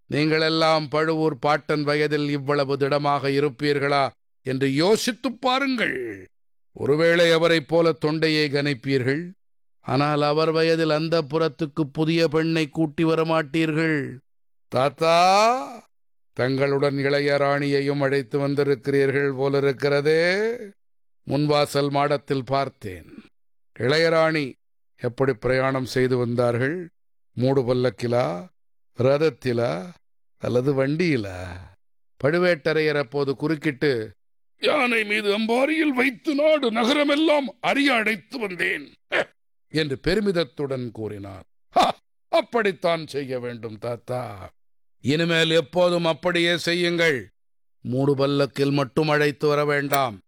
நீங்களெல்லாம் பழுவூர் பாட்டன் வயதில் இவ்வளவு திடமாக இருப்பீர்களா என்று யோசித்துப் பாருங்கள் ஒருவேளை அவரைப் போல தொண்டையை கனைப்பீர்கள் ஆனால் அவர் வயதில் அந்த புறத்துக்கு புதிய பெண்ணை கூட்டி வரமாட்டீர்கள் தாத்தா தங்களுடன் இளைய ராணியையும் அழைத்து வந்திருக்கிறீர்கள் போலிருக்கிறதே முன்வாசல் மாடத்தில் பார்த்தேன் இளையராணி எப்படி பிரயாணம் செய்து வந்தார்கள் மூடு பல்லக்கிலா ரதத்திலா அல்லது வண்டியிலா பழுவேட்டரையர் அப்போது குறுக்கிட்டு யானை மீது அம்பாரியில் வைத்து நாடு நகரமெல்லாம் அறிய அடைத்து வந்தேன் ஹ! என்று பெருமிதத்துடன் கூறினார் "ஹா! அப்படித்தான் செய்ய வேண்டும் தாத்தா இனிமேல் எப்போதும் அப்படியே செய்யுங்கள் மூடு பல்லக்கில் மட்டும் அழைத்து வர வேண்டாம்